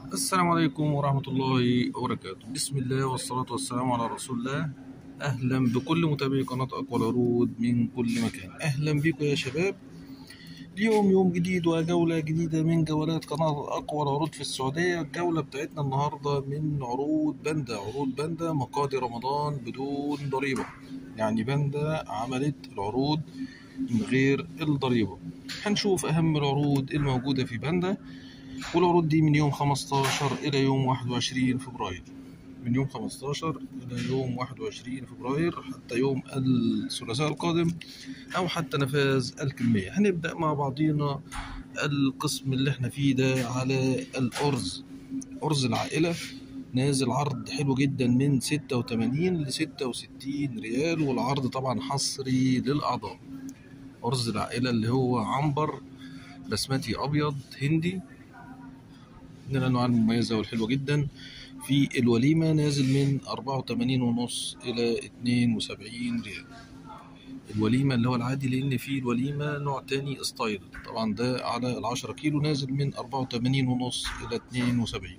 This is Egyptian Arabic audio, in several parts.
السلام عليكم ورحمة الله وبركاته بسم الله والصلاة والسلام على رسول الله أهلا بكل متابعي قناة أقوى العروض من كل مكان أهلا بكم يا شباب اليوم يوم جديد وجولة جديدة من جولات قناة أقوى العروض في السعودية الجولة بتاعتنا النهاردة من عروض بندا عروض بندا مقاضي رمضان بدون ضريبة يعني بندا عملت العروض من غير الضريبة هنشوف أهم العروض الموجودة في بندا والعروض دي من يوم 15 إلى يوم 21 فبراير من يوم 15 إلى يوم 21 فبراير حتى يوم الثلاثاء القادم أو حتى نفاذ الكمية هنبدأ مع بعضينا القسم اللي احنا فيه ده على الأرز أرز العائلة نازل عرض حلو جدا من 86 ل 66 ريال والعرض طبعا حصري للأعضاء أرز العائلة اللي هو عنبر بسمتي أبيض هندي من الأنواع المميزة والحلوة جدا في الوليمة نازل من أربعة وتمانين ونص إلى اتنين وسبعين ريال الوليمة اللي هو العادي لأن في الوليمة نوع تاني ستايل طبعا ده على العشرة كيلو نازل من أربعة وتمانين ونص إلى اتنين وسبعين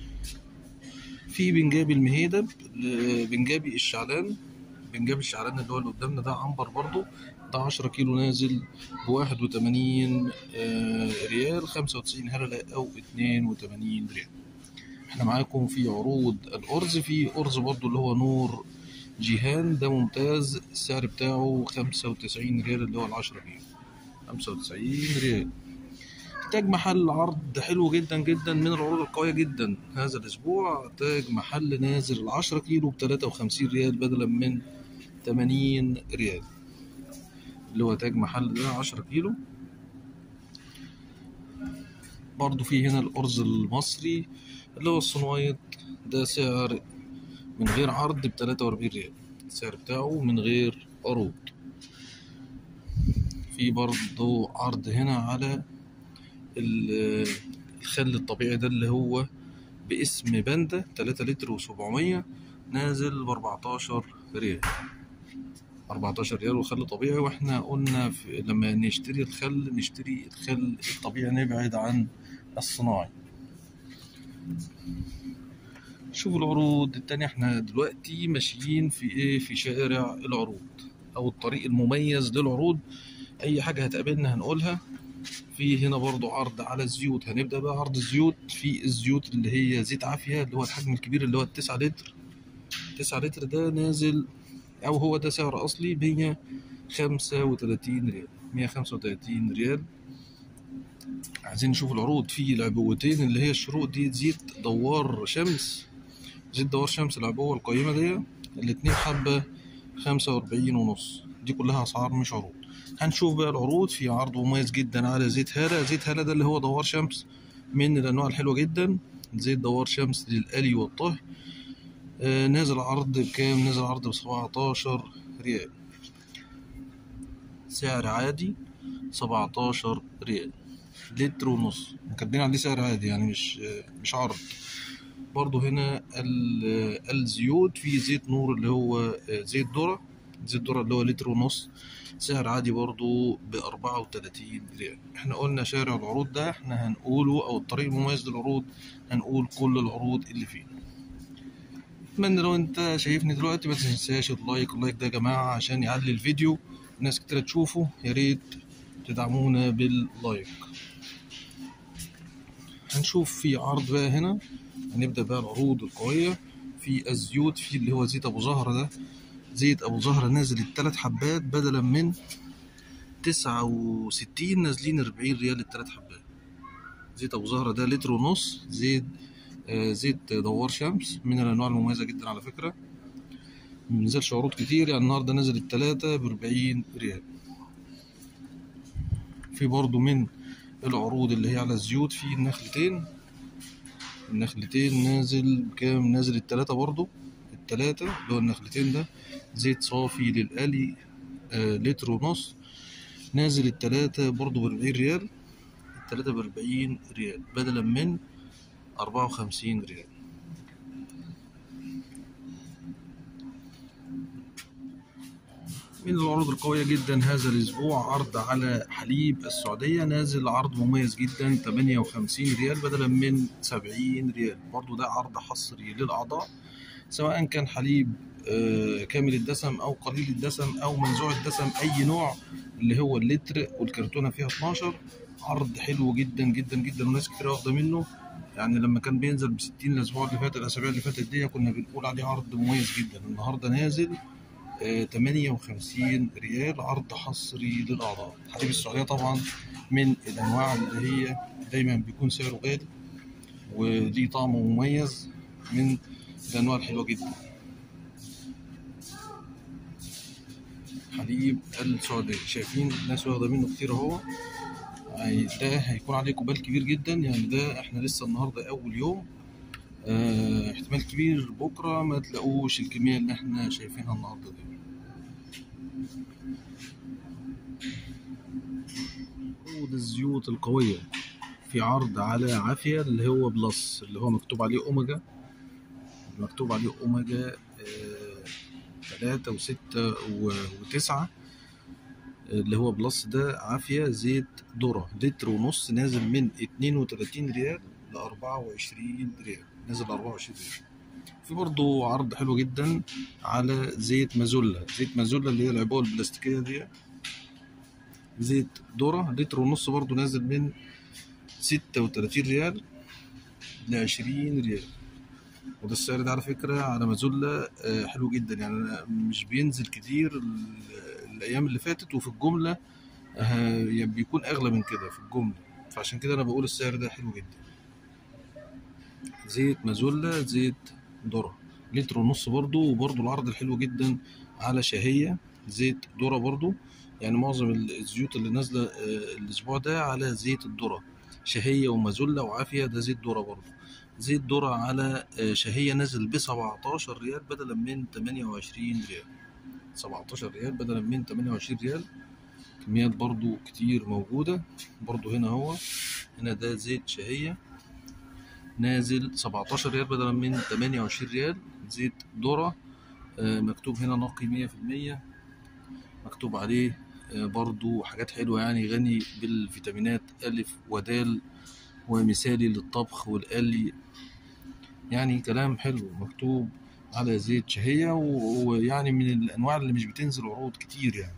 في بنجابي المهيدب بنجابي الشعلان بنجابي الشعلان اللي هو اللي قدامنا ده عنبر برضو ده عشرة كيلو نازل بواحد وتمانين ريال خمسة وتسعين هللة أو اتنين وتمانين ريال احنا معاكم في عروض الأرز في أرز برضو اللي هو نور جيهان ده ممتاز السعر بتاعه خمسة وتسعين ريال اللي هو العشرة كيلو خمسة وتسعين ريال تاج محل عرض حلو جدا جدا من العروض القوية جدا هذا الأسبوع تاج محل نازل العشرة كيلو بتلاتة وخمسين ريال بدلا من تمانين ريال اللي هو تاج محل ده عشرة كيلو برضو في هنا الأرز المصري اللي هو الصنوايط ده سعر من غير عرض بتلاتة وأربعين ريال السعر بتاعه من غير عروض في برضو عرض هنا على الخل الطبيعي ده اللي هو باسم باندا تلاتة لتر وسبعمية نازل بأربعتاشر ريال 14 ريال وخل طبيعي واحنا قلنا في لما نشتري الخل نشتري الخل الطبيعي نبعد عن الصناعي شوفوا العروض التانية احنا دلوقتي ماشيين في ايه في شارع العروض او الطريق المميز للعروض اي حاجة هتقابلنا هنقولها في هنا برضو عرض على الزيوت هنبدأ بقى عرض الزيوت في الزيوت اللي هي زيت عافية اللي هو الحجم الكبير اللي هو التسعة لتر تسعة لتر ده نازل أو هو ده سعر أصلي مية خمسة وتلاتين ريال مية خمسة وتلاتين ريال عايزين نشوف العروض في العبوتين اللي هي الشروق دي زيت دوار شمس زيت دوار شمس العبوة القيمة دي الاتنين حبة خمسة وأربعين ونص دي كلها أسعار مش عروض هنشوف بقى العروض في عرض مميز جدا على زيت هالة زيت هالة ده اللي هو دوار شمس من الأنواع الحلوة جدا زيت دوار شمس للقلي والطهي آه نازل عرض بكام نازل عرض بسبعتاشر ريال سعر عادي سبعتاشر ريال لتر ونص كاتبين عليه سعر عادي يعني مش مش عرض برضو هنا الزيوت في زيت نور اللي هو زيت ذرة زيت ذرة اللي هو لتر ونص سعر عادي برضو بأربعة وتلاتين ريال احنا قلنا شارع العروض ده احنا هنقوله او الطريق المميز للعروض هنقول كل العروض اللي فيه اتمنى لو انت شايفني دلوقتي ما تنساش اللايك اللايك ده يا جماعه عشان يعلي الفيديو ناس كتير تشوفه يا ريت تدعمونا باللايك هنشوف في عرض بقى هنا هنبدا بقى العروض القويه في الزيوت في اللي هو زيت ابو زهره ده زيت ابو زهره نازل التلات حبات بدلا من تسعة وستين نازلين أربعين ريال التلات حبات زيت ابو زهره ده لتر ونص زيت زيت دوار شمس من الانواع المميزه جدا على فكره منزلش عروض كتير يعني النهارده نزل التلاتة بأربعين ريال في برضو من العروض اللي هي على الزيوت في النخلتين النخلتين نازل بكام نازل التلاتة برضو التلاتة اللي هو النخلتين ده زيت صافي للقلي آه لتر ونص نازل التلاتة برضو بأربعين ريال التلاتة بأربعين ريال بدلا من أربعة وخمسين ريال من العروض القوية جدا هذا الأسبوع عرض على حليب السعودية نازل عرض مميز جدا 58 ريال بدلا من 70 ريال برضو ده عرض حصري للأعضاء سواء كان حليب آه، كامل الدسم أو قليل الدسم أو منزوع الدسم أي نوع اللي هو اللتر والكرتونة فيها 12 عرض حلو جدا جدا جدا وناس كتير واخدة منه يعني لما كان بينزل ب 60 الأسبوع اللي فات الأسابيع اللي فاتت دي كنا بنقول عليه عرض مميز جدا النهاردة نازل آه، 58 ريال عرض حصري للأعضاء حليب السعودية طبعا من الأنواع اللي هي دايما بيكون سعره غالي وليه طعم مميز من الأنواع الحلوة جدا حليب السعودية شايفين الناس واخدة منه كتير اهو يعني ده هيكون عليه قبال كبير جدا يعني ده احنا لسه النهاردة أول يوم اه احتمال كبير بكرة ما تلاقوش الكمية اللي احنا شايفينها النهاردة دي عروض الزيوت القوية في عرض على عافية اللي هو بلس اللي هو مكتوب عليه أوميجا مكتوب عليه أوميجا آه، تلاتة وستة و- وتسعة اللي هو بلس ده عافية زيت ذرة لتر ونص نازل من اتنين وتلاتين ريال لأربعة وعشرين ريال نازل لأربعة وعشرين ريال في برضو عرض حلو جدا على زيت مازولا زيت مازولا اللي هي العبوة البلاستيكية دي زيت ذرة لتر ونص برضو نازل من ستة وتلاتين ريال لعشرين ريال وده السعر ده على فكرة على مازولا آه، حلو جدا يعني أنا مش بينزل كتير ال- الأيام اللي فاتت وفي الجملة آه، يعني بيكون أغلى من كده في الجملة فعشان كده أنا بقول السعر ده حلو جدا زيت مازولا زيت ذرة لتر ونص برضو وبرضو العرض الحلو جدا على شهية زيت ذرة برضو يعني معظم ال- الزيوت اللي نازلة آه، الأسبوع ده على زيت الذرة شهية ومازولا وعافية ده زيت ذرة برضو زيت ذرة على آه، شهية نازل ب 17 ريال بدلا من 28 ريال 17 ريال بدلا من 28 ريال كميات برضو كتير موجودة برضو هنا هو هنا ده زيت شهية نازل 17 ريال بدلا من 28 ريال زيت ذرة آه، مكتوب هنا نقي 100% مكتوب عليه آه، برضو حاجات حلوة يعني غني بالفيتامينات ألف ودال ومثالي للطبخ والقلي يعني كلام حلو مكتوب على زيت شهية و- ويعني من الأنواع اللي مش بتنزل عروض كتير يعني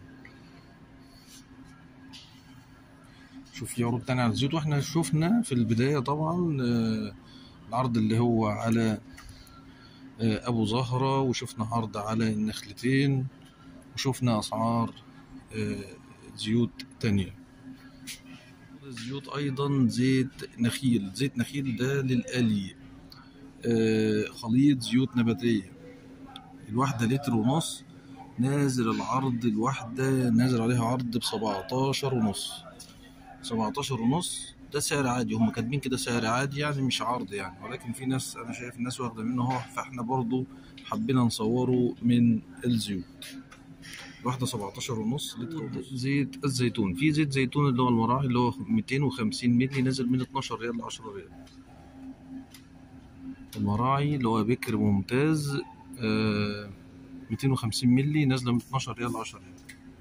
شوف في عروض تانية على الزيوت واحنا شفنا في البداية طبعا آه، العرض اللي هو على آه، أبو زهرة وشفنا عرض على النخلتين وشفنا أسعار آه، زيوت تانية الزيوت أيضا زيت نخيل زيت نخيل ده للقلي آه، خليط زيوت نباتية الواحدة لتر ونص نازل العرض الواحدة نازل عليها عرض بسبعتاشر ونص سبعتاشر ونص ده سعر عادي هم كاتبين كده سعر عادي يعني مش عرض يعني ولكن في ناس أنا شايف الناس واخدة منه اهو فاحنا برضو حبينا نصوره من الزيوت واحدة 17 ونص لتر ونص زيت الزيتون في زيت زيتون اللي هو المراعي اللي هو 250 مللي نازل من 12 ريال ل 10 ريال المراعي اللي هو بكر ممتاز آه 250 مللي نازلة من 12 ريال ل 10 ريال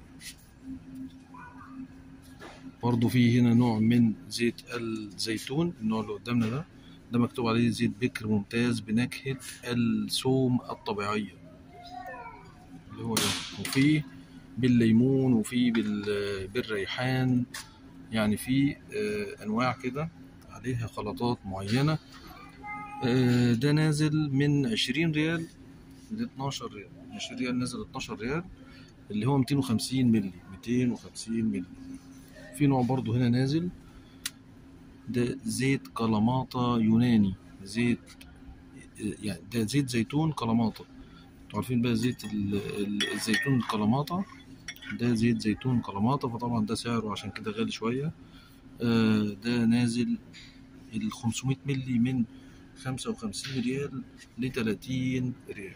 برضو في هنا نوع من زيت الزيتون النوع اللي قدامنا ده ده مكتوب عليه زيت بكر ممتاز بنكهة الثوم الطبيعية اللي هو ده وفي بالليمون وفي بال- بالريحان يعني في آه، انواع كده عليها خلطات معينة آه، ده نازل من 20 ريال ل 12 ريال 20 ريال نازل 12 ريال اللي هو 250 مللي 250 مللي في نوع برضو هنا نازل ده زيت كلاماتا يوناني زيت يعني ده زيت زيتون كلاماتا انتوا عارفين بقى زيت ال- ال- الزيتون الكلاماتا ده زيت زيتون كلاماتا فطبعا ده سعره عشان كده غالي شوية آه، ده نازل ال 500 مللي من 55 ريال ل 30 ريال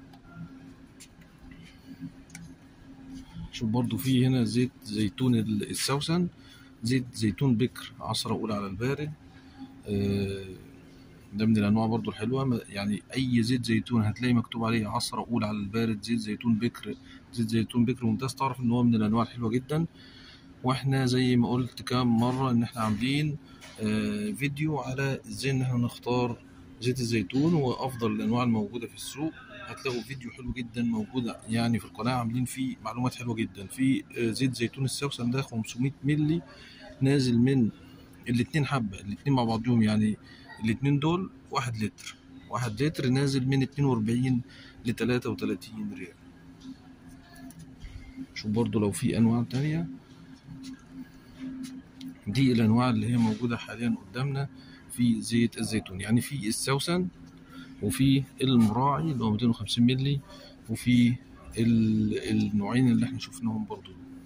شوف برضو في هنا زيت زيتون ال- السوسن زيت زيتون بكر عصرة أولى على البارد آه، ده من الانواع برضو الحلوه ما- يعني اي زيت زيتون هتلاقي مكتوب عليه عصره اولى على البارد زيت زيتون بكر زيت زيتون بكر ممتاز تعرف ان هو من الانواع الحلوه جدا واحنا زي ما قلت كام مره ان احنا عاملين آه، فيديو على ازاي ان احنا نختار زيت الزيتون وافضل الانواع الموجوده في السوق هتلاقوا فيديو حلو جدا موجود يعني في القناه عاملين فيه معلومات حلوه جدا في آه، زيت زيتون السوسن ده 500 مللي نازل من الاتنين حبه الاتنين مع بعضهم يعني الاتنين دول واحد لتر واحد لتر نازل من 42 ل 33 ريال شوف برضو لو في انواع تانية دي الانواع اللي هي موجوده حاليا قدامنا في زيت الزيتون يعني في السوسن وفي المراعي اللي هو 250 مللي وفي ال- النوعين اللي احنا شفناهم برضو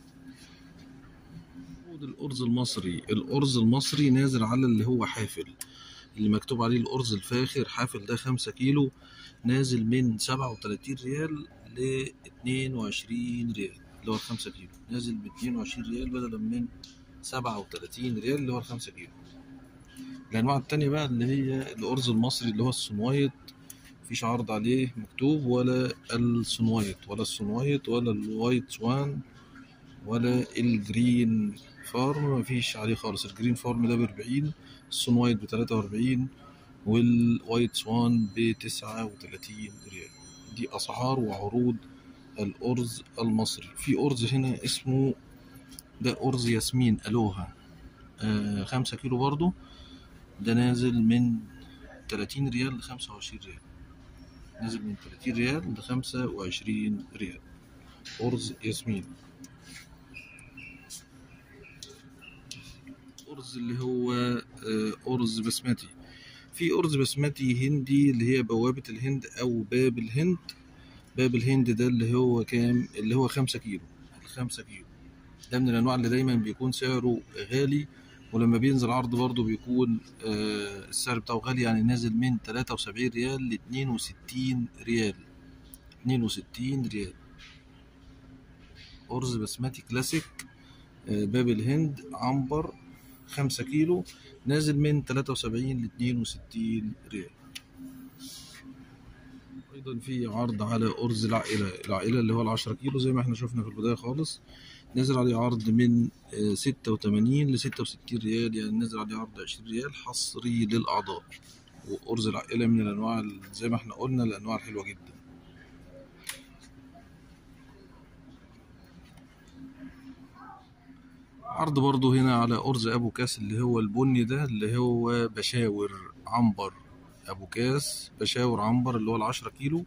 الأرز المصري الأرز المصري نازل على اللي هو حافل اللي مكتوب عليه الأرز الفاخر حافل ده خمسة كيلو نازل من سبعة وتلاتين ريال ل اتنين وعشرين ريال اللي هو الخمسة كيلو نازل باتنين وعشرين ريال بدلا من سبعة وتلاتين ريال اللي هو الخمسة كيلو الأنواع التانية بقى اللي هي الأرز المصري اللي هو الصنوايط مفيش عرض عليه مكتوب ولا الصنوايط ولا الصنوايط ولا الوايت سوان ولا الجرين فارم مفيش عليه خالص الجرين فارم ده بأربعين الصنوايط بتلاتة وأربعين والوايت سوان بتسعة وتلاتين ريال دي أسعار وعروض الأرز المصري في أرز هنا اسمه ده أرز ياسمين ألوها آه خمسة كيلو برضو ده نازل من تلاتين ريال لخمسة وعشرين ريال نازل من تلاتين ريال لخمسة وعشرين ريال أرز ياسمين أرز اللي هو آه، أرز بسمتي في أرز بسمتي هندي اللي هي بوابة الهند أو باب الهند باب الهند ده اللي هو كام اللي هو خمسة كيلو الخمسة كيلو ده من الأنواع اللي دايما بيكون سعره غالي ولما بينزل عرض برضه بيكون آه، السعر بتاعه غالي يعني نازل من 73 ريال ل 62 ريال 62 ريال أرز بسمتي كلاسيك آه، باب الهند عنبر خمسة كيلو نازل من 73 ل 62 ريال أيضا في عرض على أرز العائلة العائلة اللي هو العشرة كيلو زي ما احنا شفنا في البداية خالص نازل عليه عرض من آه، 86 ل 66 ريال يعني نازل عليه عرض 20 ريال حصري للأعضاء وأرز العائلة من الأنواع ال- زي ما احنا قلنا الأنواع الحلوة جدا عرض برضو هنا على أرز أبو كاس اللي هو البني ده اللي هو بشاور عنبر أبو كاس بشاور عنبر اللي هو العشرة كيلو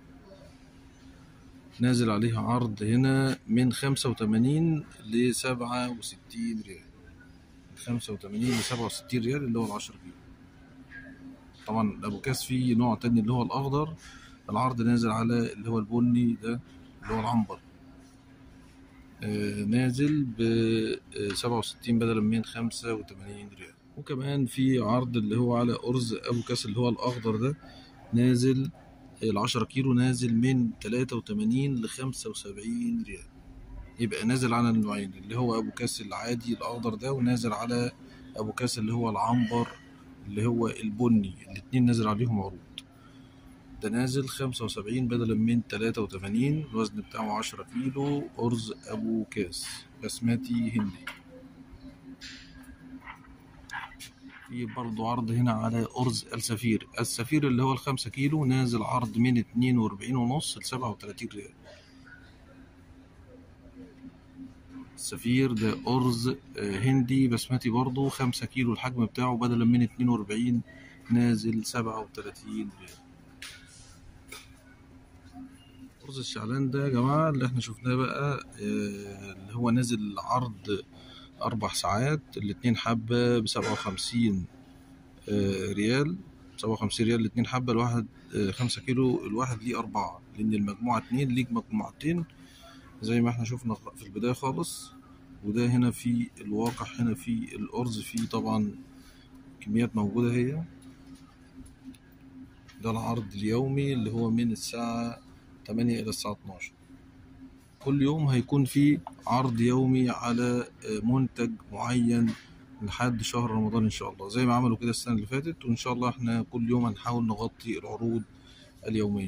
نازل عليه عرض هنا من خمسة وتمانين لسبعة وستين ريال خمسة وتمانين لسبعة وستين ريال اللي هو العشرة كيلو طبعا أبو كاس فيه نوع تاني اللي هو الأخضر العرض نازل على اللي هو البني ده اللي هو العنبر آه، نازل ب سبعة وستين بدلا من خمسة وتمانين ريال وكمان في عرض اللي هو على أرز أبو كاس اللي هو الأخضر ده نازل العشرة كيلو نازل من تلاتة وتمانين لخمسة وسبعين ريال يبقى نازل على النوعين اللي هو أبو كاس العادي الأخضر ده ونازل على أبو كاس اللي هو العنبر اللي هو البني الاتنين نازل عليهم عروض ده نازل خمسة وسبعين بدلا من تلاتة وتمانين الوزن بتاعه عشرة كيلو أرز أبو كاس بسمتي هندي في برضو عرض هنا على أرز السفير السفير اللي هو الخمسة كيلو نازل عرض من اتنين وأربعين ونص لسبعة وتلاتين ريال السفير ده أرز آه، هندي بسمتي برضو خمسة كيلو الحجم بتاعه بدلا من اتنين وأربعين نازل سبعة وتلاتين ريال أرز الشعلان ده يا جماعة اللي احنا شفناه بقى آه، اللي هو نازل عرض أربع ساعات الاتنين حبة بسبعة وخمسين ريال سبعة وخمسين ريال الاتنين حبة الواحد آه، خمسة كيلو الواحد ليه أربعة لأن المجموعة اتنين ليك مجموعتين زي ما احنا شفنا في البداية خالص وده هنا في الواقع هنا في الأرز فيه طبعا كميات موجودة هي ده العرض اليومي اللي هو من الساعة 8 إلى الساعة 12 كل يوم هيكون في عرض يومي على آه، منتج معين لحد شهر رمضان ان شاء الله زي ما عملوا كده السنه اللي فاتت وان شاء الله احنا كل يوم هنحاول نغطي العروض اليوميه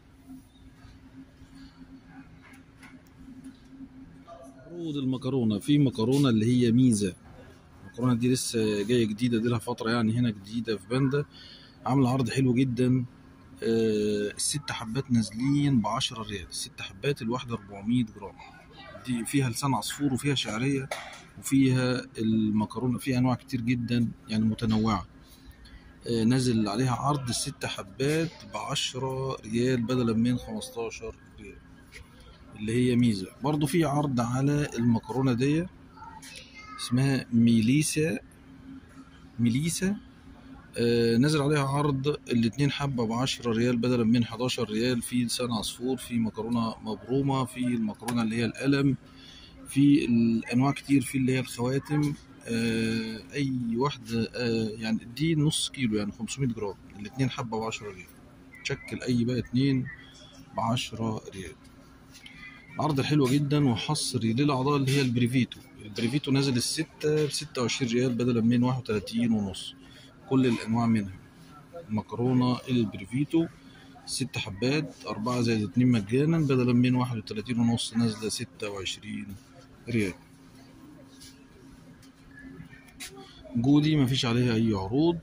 عروض المكرونه في مكرونه اللي هي ميزه المكرونه دي لسه جايه جديده دي لها فتره يعني هنا جديده في باندا عامله عرض حلو جدا آه، الست حبات نازلين بعشرة ريال الست حبات الواحدة 400 جرام دي فيها لسان عصفور وفيها شعرية وفيها المكرونة فيها أنواع كتير جدا يعني متنوعة آه، نازل عليها عرض الست حبات بعشرة ريال بدلا من خمستاشر ريال اللي هي ميزة برضو في عرض على المكرونة دي اسمها ميليسا ميليسا آه، نازل عليها عرض الاتنين حبة بعشرة ريال بدلا من حداشر ريال في لسان عصفور في مكرونة مبرومة في المكرونة اللي هي القلم في الأنواع كتير في اللي هي الخواتم آه، أي واحدة آه، يعني دي نص كيلو يعني 500 جرام الاتنين حبة بعشرة ريال تشكل أي بقى اتنين بعشرة ريال العرض حلوة جدا وحصري للأعضاء اللي هي البريفيتو البريفيتو نازل الستة بستة وعشرين ريال بدلا من واحد وتلاتين ونص كل الأنواع منها المكرونة البريفيتو ست حبات أربعة زائد اتنين مجانا بدلا من واحد وتلاتين ونص نازلة ستة وعشرين ريال جودي مفيش عليها أي عروض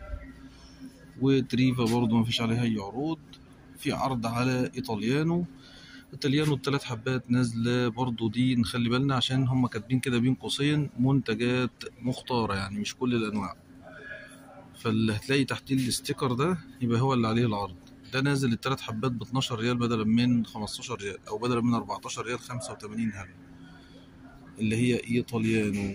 وتريفا برضو مفيش عليها أي عروض في عرض على إيطاليانو إيطاليانو التلات حبات نازلة برضو دي نخلي بالنا عشان هم كاتبين كده بين قوسين منتجات مختارة يعني مش كل الأنواع فاللي هتلاقي تحتيه الاستيكر ده يبقى هو اللي عليه العرض ده نازل التلات حبات ب 12 ريال بدلا من 15 ريال او بدلا من 14 ريال 85 هل اللي هي ايطاليانو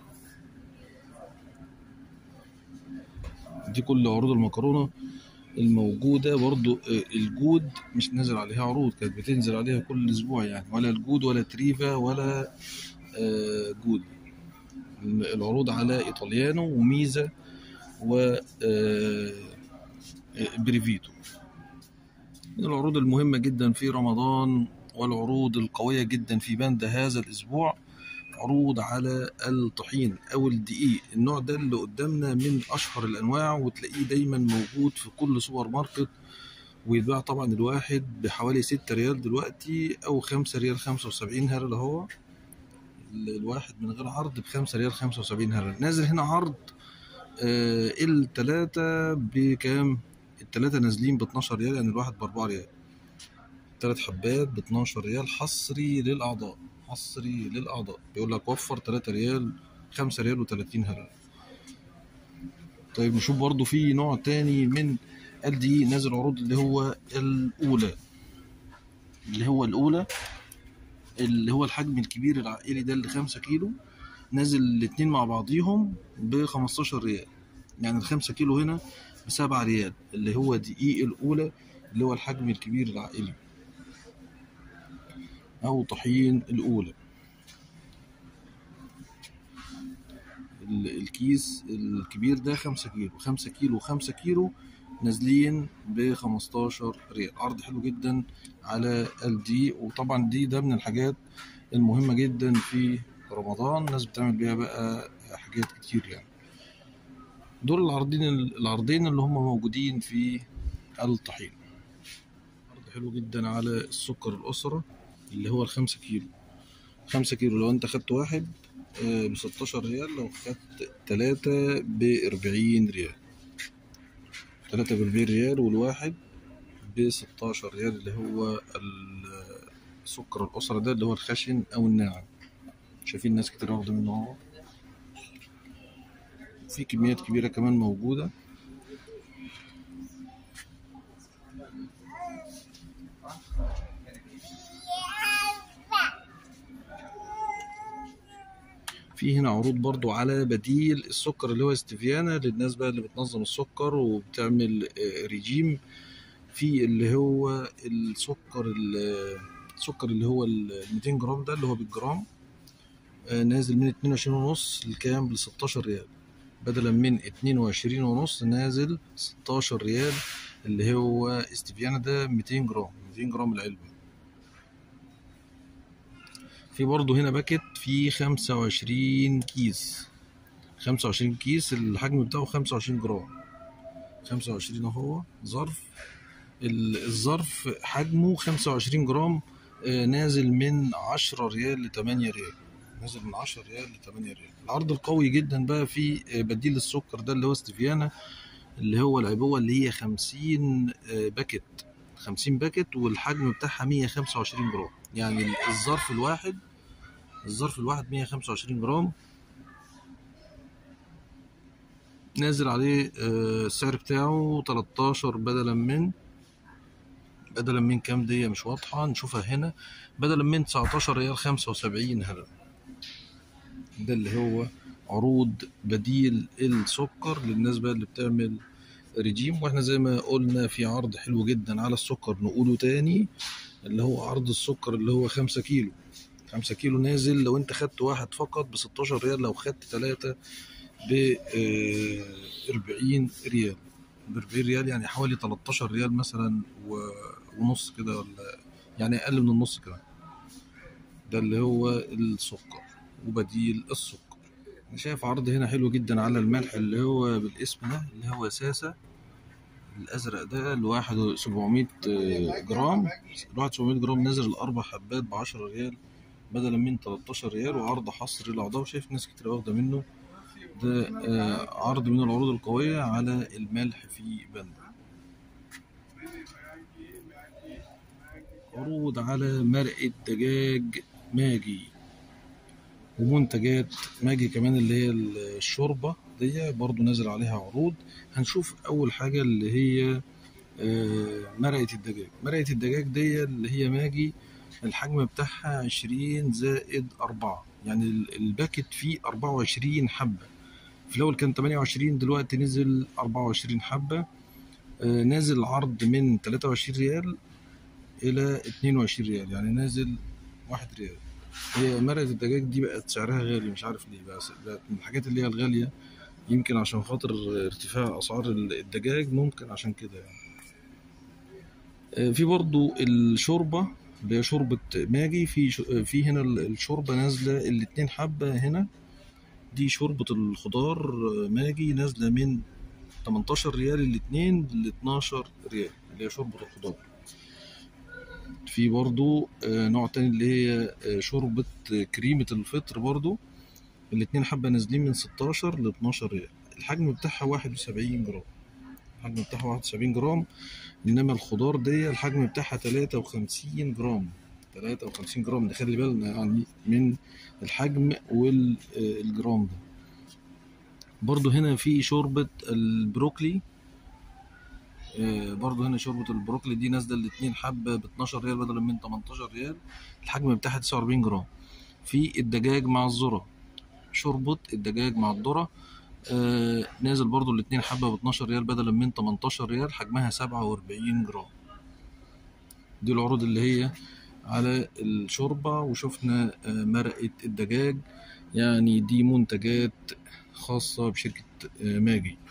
دي كل عروض المكرونة الموجودة برضو آه، الجود مش نازل عليها عروض كانت بتنزل عليها كل اسبوع يعني ولا الجود ولا تريفا ولا آه، جود العروض على ايطاليانو وميزة و آه، بريفيتو من العروض المهمة جدا في رمضان والعروض القوية جدا في بند هذا الأسبوع عروض على الطحين أو الدقيق النوع ده اللي قدامنا من أشهر الأنواع وتلاقيه دايما موجود في كل سوبر ماركت ويتباع طبعا الواحد بحوالي ستة ريال دلوقتي أو خمسة ريال خمسة وسبعين هرل أهو ال- الواحد من غير عرض بخمسة ريال خمسة وسبعين هرل نازل هنا عرض آه، التلاتة بكام؟ التلاتة نازلين ب 12 ريال يعني الواحد ب 4 ريال تلات حبات ب 12 ريال حصري للأعضاء حصري للأعضاء بيقول لك وفر 3 ريال 5 ريال و30 هرل طيب نشوف برضو في نوع تاني من الدقيق نازل عروض اللي هو الأولى اللي هو الأولى اللي هو الحجم الكبير العائلي ده اللي 5 كيلو نازل الاتنين مع بعضيهم ب 15 ريال يعني الخمسة كيلو هنا بسبعة ريال اللي هو دقيق الأولى اللي هو الحجم الكبير العائلي أو طحين الأولى ال- الكيس الكبير ده خمسة كيلو خمسة كيلو خمسة كيلو نازلين بخمستاشر ريال عرض حلو جدا على الدقيق وطبعا دي ده من الحاجات المهمة جدا في رمضان الناس بتعمل بيها بقى حاجات كتير يعني دول العرضين العرضين اللي هم موجودين في الطحين عرض حلو جدا على السكر الأسرة اللي هو الخمسة كيلو خمسة كيلو لو انت خدت واحد ب 16 ريال لو خدت تلاتة ب 40 ريال تلاتة ب 40 ريال والواحد ب 16 ريال اللي هو ال- سكر الأسرة ده اللي هو الخشن أو الناعم شايفين ناس كتير واخدة منه اهو في كميات كبيرة كمان موجودة في هنا عروض برضو على بديل السكر اللي هو استفيانا للناس بقى اللي بتنظم السكر وبتعمل آه، ريجيم في اللي هو السكر ال- السكر اللي هو ال 200 جرام ده اللي هو بالجرام آه، نازل من 22 ونص لكام ل 16 ريال بدلا من 22 ونص نازل 16 ريال اللي هو استفيانا ده 200 جرام 200 جرام العلبة في برضه هنا باكت فيه 25 كيس 25 كيس الحجم بتاعه 25 جرام 25 اهو ظرف ال- الظرف حجمه 25 جرام آه، نازل من 10 ريال ل 8 ريال نازل من 10 ريال ل 8 ريال العرض القوي جدا بقى في آه، بديل السكر ده اللي هو ستيفيانا اللي هو العبوة اللي هي 50 آه، باكت 50 باكت والحجم بتاعها 125 جرام يعني الظرف الواحد الظرف الواحد 125 جرام نازل عليه آه، السعر بتاعه 13 بدلا من بدلا من كام دي مش واضحة نشوفها هنا بدلا من 19 ريال 75 هلل ده اللي هو عروض بديل السكر للناس بقى اللي بتعمل رجيم واحنا زي ما قلنا في عرض حلو جدا على السكر نقوله تاني اللي هو عرض السكر اللي هو خمسة كيلو خمسة كيلو نازل لو انت خدت واحد فقط ب 16 ريال لو خدت تلاتة ب 40 ريال ب 40 ريال يعني حوالي 13 ريال مثلا و- ونص كده ولا يعني اقل من النص كمان ده اللي هو السكر وبديل السكر انا شايف عرض هنا حلو جدا على الملح اللي هو بالاسم ده اللي هو ساسة الازرق ده الواحد 700 جرام الواحد 700 جرام نازل الاربع حبات ب 10 ريال بدلا من 13 ريال وعرض حصري الاعضاء وشايف ناس كتير واخده منه ده آه، عرض من العروض القوية على الملح في بندا عروض على مرقة دجاج ماجي ومنتجات ماجي كمان اللي هي الشوربة دي برضو نازل عليها عروض هنشوف أول حاجة اللي هي آه، مرقة الدجاج مرقة الدجاج دي اللي هي ماجي الحجم بتاعها عشرين زائد أربعة يعني ال- الباكت فيه أربعة وعشرين حبة في الأول كان تمانية وعشرين دلوقتي نزل أربعة وعشرين حبة آه، نازل العرض من تلاتة وعشرين ريال إلى اتنين وعشرين ريال يعني نازل واحد ريال هي مرقة الدجاج دي بقت سعرها غالي مش عارف ليه بقى بقت من الحاجات اللي هي الغالية يمكن عشان خاطر ارتفاع أسعار الدجاج ممكن عشان كده يعني آه، في برضو الشوربة اللي هي شوربة ماجي في ش- آه، في هنا ال- الشوربة نازلة الاتنين حبة هنا دي شوربة الخضار آه، ماجي نازلة من 18 ريال الاتنين ل 12 ريال اللي هي شوربة الخضار في برضو آه، نوع تاني اللي هي آه، شوربة آه، كريمة الفطر برضو الاتنين حبة نازلين من 16 ل 12 ريال الحجم بتاعها 71 جرام الحجم بتاعها 71 جرام انما الخضار دي الحجم بتاعها 53 جرام 53 جرام نخلي بالنا يعني من الحجم والجرام ده برضو هنا في شوربة البروكلي آه، برضو هنا شوربة البروكلي دي نازلة الاتنين حبة ب 12 ريال بدلا من 18 ريال الحجم بتاعها 49 جرام في الدجاج مع الذرة شوربة الدجاج مع الذرة آه نازل برضو الاتنين حبة ب 12 ريال بدلا من 18 ريال حجمها 47 جرام دي العروض اللي هي على الشوربة وشفنا آه مرقة الدجاج يعني دي منتجات خاصة بشركة آه ماجي